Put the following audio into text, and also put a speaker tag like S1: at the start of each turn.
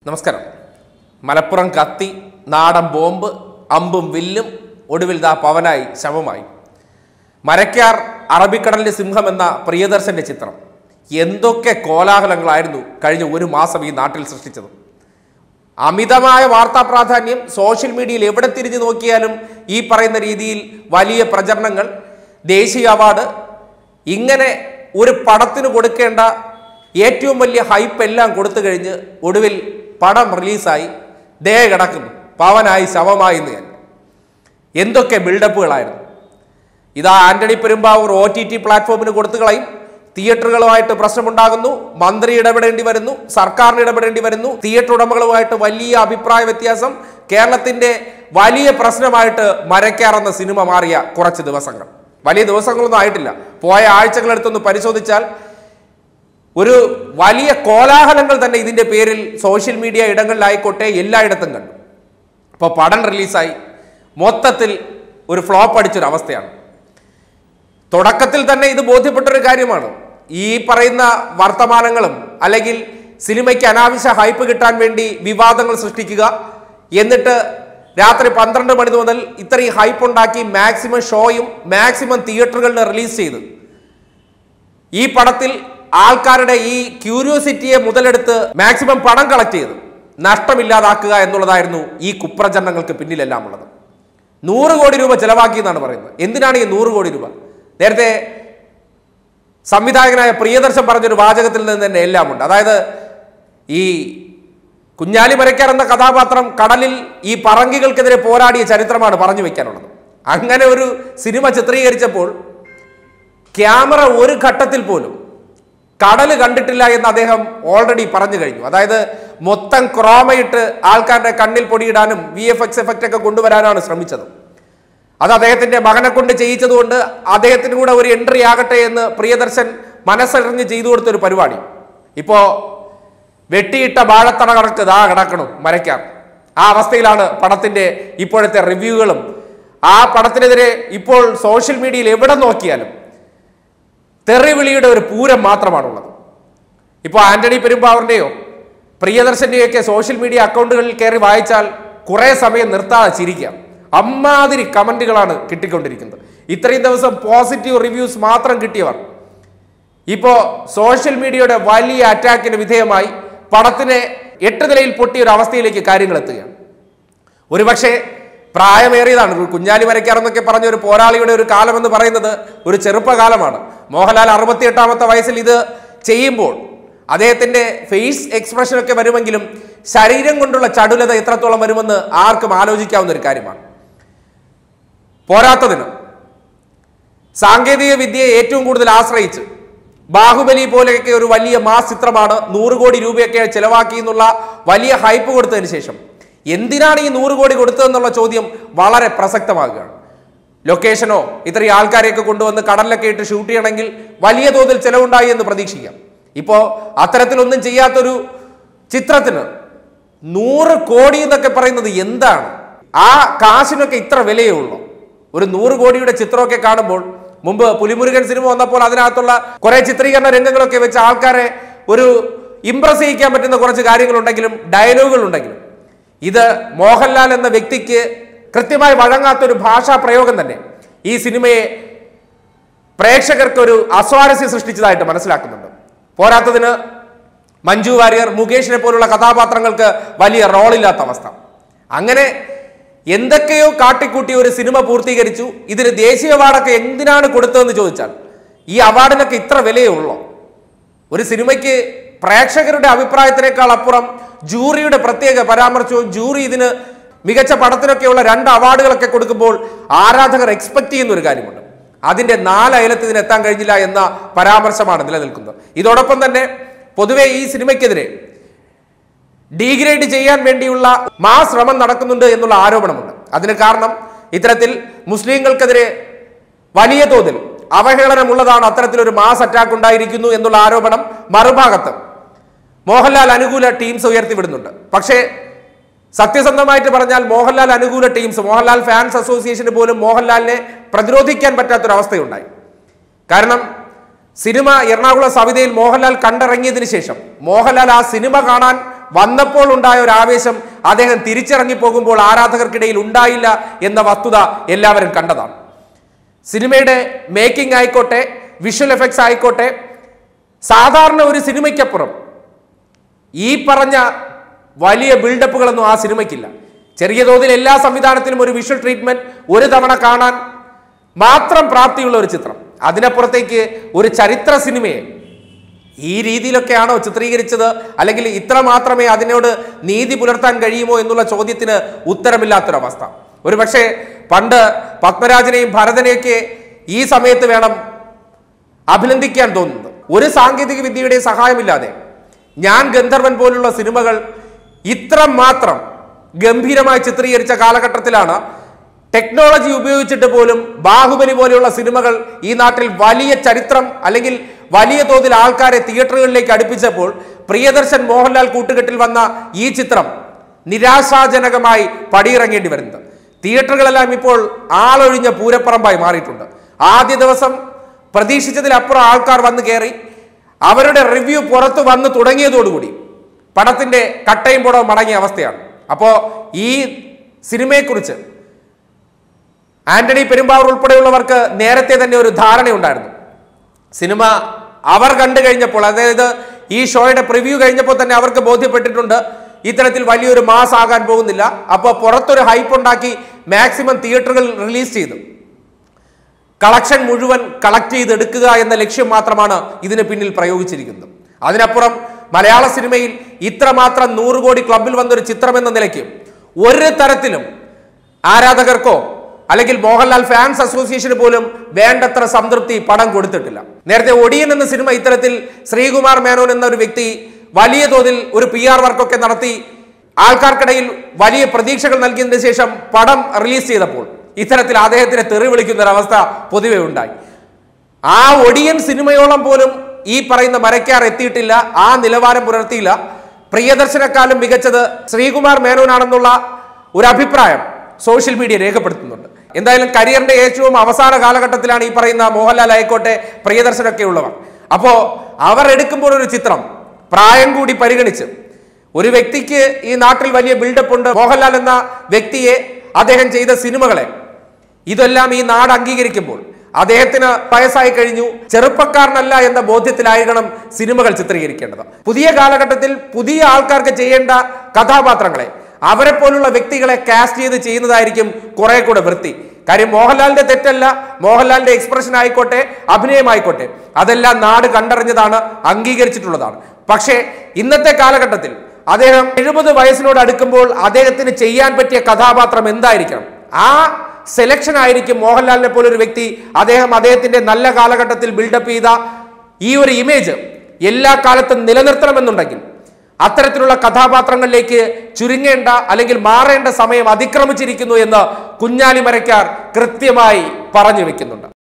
S1: നമസ്കാരം മലപ്പുറം കത്തി നാടൻ ബോംബ് അമ്പും വില്ലും ഒടുവിൽ ദാ പവനായി ശവമായി മരക്കാർ അറബിക്കടലിന്റെ സിംഹം എന്ന പ്രിയദർശന്റെ ചിത്രം എന്തൊക്കെ കോലാഹലങ്ങളായിരുന്നു കഴിഞ്ഞ ഒരു മാസം ഈ നാട്ടിൽ സൃഷ്ടിച്ചത് അമിതമായ വാർത്താ പ്രാധാന്യം സോഷ്യൽ മീഡിയയിൽ എവിടെ തിരിഞ്ഞു നോക്കിയാലും ഈ പറയുന്ന രീതിയിൽ വലിയ പ്രചരണങ്ങൾ ദേശീയ അവാർഡ് ഇങ്ങനെ ഒരു പടത്തിന് കൊടുക്കേണ്ട ഏറ്റവും വലിയ ഹൈപ്പ് എല്ലാം കൊടുത്തു കഴിഞ്ഞ് ഒടുവിൽ പടം റിലീസായി ദേ കിടക്കുന്നു പവനായി ശവമായി എന്ന് ഞാൻ എന്തൊക്കെ ബിൽഡപ്പുകളായിരുന്നു ഇതാ Antony Perumbavoor O T T പ്ലാറ്റ്ഫോമിന് കൊടുത്തു കളയും തിയേറ്ററുകളുമായിട്ട് പ്രശ്നമുണ്ടാകുന്നു മന്ത്രി ഇടപെടേണ്ടി വരുന്നു സർക്കാരിന് ഇടപെടേണ്ടി വരുന്നു തിയേറ്റർ ഉടമകളുമായിട്ട് വലിയ അഭിപ്രായ വ്യത്യാസം കേരളത്തിന്റെ വലിയ പ്രശ്നമായിട്ട് മരക്കാറെന്ന സിനിമ മാറിയ കുറച്ച് ദിവസങ്ങൾ വലിയ ദിവസങ്ങളൊന്നും ആയിട്ടില്ല പോയ ആഴ്ചകളെടുത്തൊന്ന് പരിശോധിച്ചാൽ ഒരു വലിയ കോലാഹലങ്ങൾ തന്നെ ഇതിന്റെ പേരിൽ സോഷ്യൽ മീഡിയ ഇടങ്ങളിലായിക്കോട്ടെ എല്ലായിടത്തും കണ്ടു ഇപ്പോൾ പടം റിലീസായി മൊത്തത്തിൽ ഒരു ഫ്ലോപ്പ് അടിച്ചൊരു അവസ്ഥയാണ് തുടക്കത്തിൽ തന്നെ ഇത് ബോധ്യപ്പെട്ടൊരു കാര്യമാണ് ഈ പറയുന്ന വർത്തമാനങ്ങളും അല്ലെങ്കിൽ സിനിമയ്ക്ക് അനാവശ്യ ഹൈപ്പ് കിട്ടാൻ വേണ്ടി വിവാദങ്ങൾ സൃഷ്ടിക്കുക എന്നിട്ട് രാത്രി പന്ത്രണ്ട് മണി മുതൽ ഇത്രയും ഹൈപ്പ് ഉണ്ടാക്കി മാക്സിമം ഷോയും മാക്സിമം തിയേറ്ററുകളിൽ റിലീസ് ചെയ്ത് ഈ പടത്തിൽ ആൾക്കാരുടെ ഈ ക്യൂരിയോസിറ്റിയെ മുതലെടുത്ത് മാക്സിമം പണം കളക്ട് ചെയ്ത് നഷ്ടമില്ലാതാക്കുക എന്നുള്ളതായിരുന്നു ഈ കുപ്രചരണങ്ങൾക്ക് പിന്നിലെല്ലാം ഉള്ളത് നൂറ് കോടി രൂപ ചെലവാക്കി എന്നാണ് പറയുന്നത് എന്തിനാണ് ഈ നൂറ് കോടി രൂപ നേരത്തെ സംവിധായകനായ പ്രിയദർശൻ പറഞ്ഞൊരു വാചകത്തിൽ നിന്ന് തന്നെ എല്ലാം ഉണ്ട് അതായത് ഈ കുഞ്ഞാലി മരക്കാർ എന്ന കഥാപാത്രം കടലിൽ ഈ പറങ്കികൾക്കെതിരെ പോരാടിയ ചരിത്രമാണ് പറഞ്ഞു വെക്കാനുള്ളത് അങ്ങനെ ഒരു സിനിമ ചിത്രീകരിച്ചപ്പോൾ ക്യാമറ ഒരു ഘട്ടത്തിൽ പോലും കടല് കണ്ടിട്ടില്ല എന്ന് അദ്ദേഹം ഓൾറെഡി പറഞ്ഞു കഴിഞ്ഞു അതായത് മൊത്തം ക്രോമയിട്ട് ആൾക്കാരുടെ കണ്ണിൽ പൊടിയിടാനും വി എഫ് എക്സ് എഫക്റ്റ് ഒക്കെ കൊണ്ടുവരാനാണ് ശ്രമിച്ചത് അത് അദ്ദേഹത്തിന്റെ മകനെ കൊണ്ട് ചെയ്യിച്ചതുകൊണ്ട് അദ്ദേഹത്തിന് കൂടെ ഒരു എൻട്രി ആകട്ടെ എന്ന് പ്രിയദർശൻ മനസ്സറിഞ്ഞ് ചെയ്തു കൊടുത്ത ഒരു പരിപാടി ഇപ്പോ വെട്ടിയിട്ട വാഴത്തണ കണക്ക് ദാ കിടക്കണം മരയ്ക്കാം ആ അവസ്ഥയിലാണ് പടത്തിന്റെ ഇപ്പോഴത്തെ റിവ്യൂകളും ആ പടത്തിനെതിരെ ഇപ്പോൾ സോഷ്യൽ മീഡിയയിൽ എവിടെ നോക്കിയാലും തെറിവിളിയുടെ ഒരു പൂരം മാത്രമാണുള്ളത് ഇപ്പോൾ ആന്റണി പെരുമ്പാവറിന്റെയോ പ്രിയദർശന്റെയൊക്കെ സോഷ്യൽ മീഡിയ അക്കൗണ്ടുകളിൽ കയറി വായിച്ചാൽ കുറേ സമയം നിർത്താതെ ചിരിക്കാം അമ്മാതിരി കമന്റുകളാണ് കിട്ടിക്കൊണ്ടിരിക്കുന്നത് ഇത്രയും ദിവസം പോസിറ്റീവ് റിവ്യൂസ് മാത്രം കിട്ടിയവർ ഇപ്പോ സോഷ്യൽ മീഡിയയുടെ വലിയ അറ്റാക്കിന് വിധേയമായി പടത്തിനെ എട്ട് നിലയിൽ പൊട്ടിയ ഒരു അവസ്ഥയിലേക്ക് കാര്യങ്ങൾ എത്തുകയാണ് ഒരുപക്ഷെ പ്രായമേറിയതാണ് ഒരു കുഞ്ഞാലി വരയ്ക്കാറെന്നൊക്കെ പറഞ്ഞ ഒരു പോരാളിയുടെ ഒരു കാലം എന്ന് പറയുന്നത് ഒരു ചെറുപ്പകാലമാണ് മോഹൻലാൽ അറുപത്തിയെട്ടാമത്തെ വയസ്സിൽ ഇത് ചെയ്യുമ്പോൾ അദ്ദേഹത്തിന്റെ ഫേസ് എക്സ്പ്രഷൻ ഒക്കെ വരുമെങ്കിലും ശരീരം കൊണ്ടുള്ള ചടുലത എത്രത്തോളം വരുമെന്ന് ആർക്കും ആലോചിക്കാവുന്ന ഒരു കാര്യമാണ് പോരാത്തതിന് സാങ്കേതിക വിദ്യയെ ഏറ്റവും കൂടുതൽ ആശ്രയിച്ച് ബാഹുബലി പോലെയൊക്കെ ഒരു വലിയ മാസ് ചിത്രമാണ് നൂറ് കോടി രൂപയൊക്കെ ചെലവാക്കി എന്നുള്ള വലിയ ഹൈപ്പ് കൊടുത്തതിന് ശേഷം എന്തിനാണ് ഈ നൂറ് കോടി കൊടുത്തതെന്നുള്ള ചോദ്യം വളരെ പ്രസക്തമാകുകയാണ് ലൊക്കേഷനോ ഇത്രയും ആൾക്കാരെയൊക്കെ കൊണ്ടുവന്ന് കടലിലൊക്കെ ഇട്ട് ഷൂട്ട് ചെയ്യണമെങ്കിൽ വലിയ തോതിൽ ചെലവുണ്ടായി എന്ന് പ്രതീക്ഷിക്കാം ഇപ്പോൾ അത്തരത്തിലൊന്നും ചെയ്യാത്തൊരു ചിത്രത്തിന് നൂറ് കോടി എന്നൊക്കെ പറയുന്നത് എന്താണ് ആ കാശിനൊക്കെ ഇത്ര വിലയേ ഉള്ളൂ ഒരു നൂറ് കോടിയുടെ ചിത്രമൊക്കെ കാണുമ്പോൾ മുമ്പ് പുലിമുരുകൻ സിനിമ വന്നപ്പോൾ അതിനകത്തുള്ള കുറെ ചിത്രീകരണ രംഗങ്ങളൊക്കെ വെച്ച് ആൾക്കാരെ ഒരു ഇംപ്രസ് ചെയ്യിക്കാൻ പറ്റുന്ന കുറച്ച് കാര്യങ്ങളുണ്ടെങ്കിലും ഡയലോഗുകൾ ഉണ്ടെങ്കിലും ഇത് മോഹൻലാൽ എന്ന വ്യക്തിക്ക് കൃത്യമായി വഴങ്ങാത്തൊരു ഭാഷാ പ്രയോഗം തന്നെ ഈ സിനിമയെ പ്രേക്ഷകർക്ക് ഒരു അസ്വാരസ്യം സൃഷ്ടിച്ചതായിട്ട് മനസ്സിലാക്കുന്നുണ്ട് പോരാത്തതിന് മഞ്ജു വാര്യർ മുകേഷിനെ പോലുള്ള കഥാപാത്രങ്ങൾക്ക് വലിയ റോളില്ലാത്ത അവസ്ഥ അങ്ങനെ എന്തൊക്കെയോ കാട്ടിക്കൂട്ടി ഒരു സിനിമ പൂർത്തീകരിച്ചു ഇതിന് ദേശീയ അവാർഡൊക്കെ എന്തിനാണ് കൊടുത്തതെന്ന് ചോദിച്ചാൽ ഈ അവാർഡിനൊക്കെ ഇത്ര വിലയേ ഉള്ളൂ ഒരു സിനിമയ്ക്ക് പ്രേക്ഷകരുടെ അഭിപ്രായത്തിനേക്കാൾ അപ്പുറം ജൂറിയുടെ പ്രത്യേക പരാമർശവും ജൂറി ഇതിന് മികച്ച പടത്തിനൊക്കെയുള്ള രണ്ട് അവാർഡുകളൊക്കെ കൊടുക്കുമ്പോൾ ആരാധകർ എക്സ്പെക്ട് ചെയ്യുന്ന ഒരു കാര്യമുണ്ട് അതിന്റെ നാല് അയലത്ത് ഇതിന് എത്താൻ കഴിഞ്ഞില്ല എന്ന പരാമർശമാണ് നിലനിൽക്കുന്നത് ഇതോടൊപ്പം തന്നെ പൊതുവെ ഈ സിനിമയ്ക്കെതിരെ ഡീഗ്രേഡ് ചെയ്യാൻ വേണ്ടിയുള്ള മാ ശ്രമം നടക്കുന്നുണ്ട് എന്നുള്ള ആരോപണമുണ്ട് അതിന് കാരണം ഇത്തരത്തിൽ മുസ്ലിങ്ങൾക്കെതിരെ വലിയ തോതിൽ അവഹേളനമുള്ളതാണ് അത്തരത്തിലൊരു മാസ് അറ്റാക്ക് ഉണ്ടായിരിക്കുന്നു എന്നുള്ള ആരോപണം മറുഭാഗത്ത് മോഹൻലാൽ അനുകൂല ടീംസ് ഉയർത്തിവിടുന്നുണ്ട് പക്ഷേ സത്യസന്ധമായിട്ട് പറഞ്ഞാൽ മോഹൻലാൽ അനുകൂല ടീംസ് മോഹൻലാൽ ഫാൻസ് അസോസിയേഷന് പോലും മോഹൻലാലിനെ പ്രതിരോധിക്കാൻ പറ്റാത്തൊരവസ്ഥയുണ്ടായി കാരണം സിനിമ എറണാകുളം സവിതയിൽ മോഹൻലാൽ കണ്ടിറങ്ങിയതിന് ശേഷം മോഹൻലാൽ ആ സിനിമ കാണാൻ വന്നപ്പോൾ ഉണ്ടായ ഒരു ആവേശം അദ്ദേഹം തിരിച്ചിറങ്ങി പോകുമ്പോൾ ആരാധകർക്കിടയിൽ ഉണ്ടായില്ല എന്ന വസ്തുത എല്ലാവരും കണ്ടതാണ് സിനിമയുടെ മേക്കിംഗ് ആയിക്കോട്ടെ വിഷ്വൽ എഫക്ട്സ് ആയിക്കോട്ടെ സാധാരണ ഒരു സിനിമയ്ക്കപ്പുറം ഈ പറഞ്ഞ വലിയ ബിൽഡപ്പുകളൊന്നും ആ സിനിമയ്ക്കില്ല ചെറിയ തോതിൽ എല്ലാ സംവിധാനത്തിലും ഒരു വിഷ്വൽ ട്രീറ്റ്മെന്റ് ഒരു തവണ കാണാൻ മാത്രം പ്രാപ്തിയുള്ള ഒരു ചിത്രം അതിനപ്പുറത്തേക്ക് ഒരു ചരിത്ര സിനിമയെ ഈ രീതിയിലൊക്കെയാണോ ചിത്രീകരിച്ചത് അല്ലെങ്കിൽ ഇത്ര മാത്രമേ അതിനോട് നീതി പുലർത്താൻ കഴിയുമോ എന്നുള്ള ചോദ്യത്തിന് ഉത്തരമില്ലാത്തൊരവസ്ഥ ഒരു പക്ഷേ പണ്ട് പത്മരാജനെയും ഭരതനെയൊക്കെ ഈ സമയത്ത് വേണം അഭിനന്ദിക്കാൻ തോന്നുന്നത് ഒരു സാങ്കേതിക വിദ്യയുടെ സഹായമില്ലാതെ ഞാൻ ഗന്ധർവൻ പോലുള്ള സിനിമകൾ ഇത്ര മാത്രം ഗംഭീരമായി ചിത്രീകരിച്ച കാലഘട്ടത്തിലാണ് ടെക്നോളജി ഉപയോഗിച്ചിട്ട് പോലും ബാഹുബലി പോലെയുള്ള സിനിമകൾ ഈ നാട്ടിൽ വലിയ ചരിത്രം അല്ലെങ്കിൽ വലിയ തോതിൽ ആൾക്കാരെ തിയേറ്ററുകളിലേക്ക് അടുപ്പിച്ചപ്പോൾ പ്രിയദർശൻ മോഹൻലാൽ കൂട്ടുകെട്ടിൽ വന്ന ഈ ചിത്രം നിരാശാജനകമായി പടിയിറങ്ങേണ്ടി വരുന്നത് തിയേറ്ററുകളെല്ലാം ഇപ്പോൾ ആളൊഴിഞ്ഞ പൂരപ്പറമ്പായി മാറിയിട്ടുണ്ട് ആദ്യ ദിവസം പ്രതീക്ഷിച്ചതിലപ്പുറം ആൾക്കാർ വന്ന് കയറി അവരുടെ റിവ്യൂ പുറത്തു വന്ന് തുടങ്ങിയതോടുകൂടി പടത്തിന്റെ കട്ടയും പുടവും മടങ്ങിയ അവസ്ഥയാണ് അപ്പോൾ ഈ സിനിമയെക്കുറിച്ച് ആന്റണി പെരുമ്പാവൂർ ഉൾപ്പെടെയുള്ളവർക്ക് നേരത്തെ തന്നെ ഒരു ധാരണയുണ്ടായിരുന്നു സിനിമ അവർ കണ്ടു കഴിഞ്ഞപ്പോൾ അതായത് ഈ ഷോയുടെ പ്രിവ്യൂ കഴിഞ്ഞപ്പോൾ തന്നെ അവർക്ക് ബോധ്യപ്പെട്ടിട്ടുണ്ട് ഇത്തരത്തിൽ വലിയൊരു മാസ് ആകാൻ പോകുന്നില്ല അപ്പോൾ പുറത്തൊരു ഹൈപ്പ് ഉണ്ടാക്കി മാക്സിമം തിയേറ്ററുകൾ റിലീസ് ചെയ്തു കളക്ഷൻ മുഴുവൻ കളക്ട് ചെയ്തെടുക്കുക എന്ന ലക്ഷ്യം മാത്രമാണ് ഇതിന് പിന്നിൽ പ്രയോഗിച്ചിരിക്കുന്നത് അതിനപ്പുറം മലയാള സിനിമയിൽ ഇത്രമാത്രം നൂറ് കോടി ക്ലബിൽ വന്നൊരു ചിത്രം എന്ന നിലയ്ക്ക് ഒരു തരത്തിലും ആരാധകർക്കോ അല്ലെങ്കിൽ മോഹൻലാൽ ഫാൻസ് അസോസിയേഷന് പോലും വേണ്ടത്ര സംതൃപ്തി പടം കൊടുത്തിട്ടില്ല നേരത്തെ ഒടിയൻ എന്ന സിനിമ ഇത്തരത്തിൽ ശ്രീകുമാർ മേനോൻ എന്ന ഒരു വ്യക്തി വലിയ തോതിൽ ഒരു പി ആർ വർക്കൊക്കെ നടത്തി ആൾക്കാർക്കിടയിൽ വലിയ പ്രതീക്ഷകൾ നൽകിയതിനു ശേഷം പടം റിലീസ് ചെയ്തപ്പോൾ ഇത്തരത്തിൽ അദ്ദേഹത്തിനെ തെറി വിളിക്കുന്ന ഒരു അവസ്ഥ പൊതുവെ ഉണ്ടായി ആ ഒടിയൻ സിനിമയോളം പോലും ഈ പറയുന്ന മരക്കാർ എത്തിയിട്ടില്ല ആ നിലവാരം പുലർത്തിയില്ല പ്രിയദർശനക്കാലം മികച്ചത് ശ്രീകുമാർ മേനോനാണെന്നുള്ള ഒരു അഭിപ്രായം സോഷ്യൽ മീഡിയ രേഖപ്പെടുത്തുന്നുണ്ട് എന്തായാലും കരിയറിന്റെ ഏറ്റവും അവസാന കാലഘട്ടത്തിലാണ് ഈ പറയുന്ന മോഹൻലാൽ ആയിക്കോട്ടെ പ്രിയദർശനൊക്കെ ഉള്ളവർ അപ്പോ അവർ എടുക്കുമ്പോൾ ഒരു ചിത്രം പ്രായം കൂടി പരിഗണിച്ച് ഒരു വ്യക്തിക്ക് ഈ നാട്ടിൽ വലിയ ബിൽഡപ്പ് ഉണ്ട് മോഹൻലാൽ എന്ന വ്യക്തിയെ അദ്ദേഹം ചെയ്ത സിനിമകളെ ഇതെല്ലാം ഈ നാട് അംഗീകരിക്കുമ്പോൾ അദ്ദേഹത്തിന് വയസ്സായി കഴിഞ്ഞു ചെറുപ്പക്കാരനല്ല എന്ന ബോധ്യത്തിലായിരിക്കണം സിനിമകൾ ചിത്രീകരിക്കേണ്ടത് പുതിയ കാലഘട്ടത്തിൽ പുതിയ ആൾക്കാർക്ക് ചെയ്യേണ്ട കഥാപാത്രങ്ങളെ അവരെ പോലുള്ള വ്യക്തികളെ കാസ്റ്റ് ചെയ്ത് ചെയ്യുന്നതായിരിക്കും കുറെ കൂടെ വൃത്തി കാര്യം മോഹൻലാലിന്റെ തെറ്റല്ല മോഹൻലാലിന്റെ എക്സ്പ്രഷൻ ആയിക്കോട്ടെ അഭിനയമായിക്കോട്ടെ അതെല്ലാം നാട് കണ്ടറിഞ്ഞതാണ് അംഗീകരിച്ചിട്ടുള്ളതാണ് പക്ഷേ ഇന്നത്തെ കാലഘട്ടത്തിൽ അദ്ദേഹം എഴുപത് വയസ്സിനോട് അടുക്കുമ്പോൾ അദ്ദേഹത്തിന് ചെയ്യാൻ പറ്റിയ കഥാപാത്രം എന്തായിരിക്കണം ആ സെലക്ഷൻ ആയിരിക്കും മോഹൻലാലിനെ പോലൊരു വ്യക്തി അദ്ദേഹം അദ്ദേഹത്തിന്റെ നല്ല കാലഘട്ടത്തിൽ ബിൽഡപ്പ് ചെയ്ത ഈ ഒരു ഇമേജ് എല്ലാ കാലത്തും നിലനിർത്തണമെന്നുണ്ടെങ്കിൽ അത്തരത്തിലുള്ള കഥാപാത്രങ്ങളിലേക്ക് ചുരുങ്ങേണ്ട അല്ലെങ്കിൽ മാറേണ്ട സമയം അതിക്രമിച്ചിരിക്കുന്നു എന്ന് കുഞ്ഞാലി മരക്കാർ കൃത്യമായി പറഞ്ഞു വെക്കുന്നുണ്ട്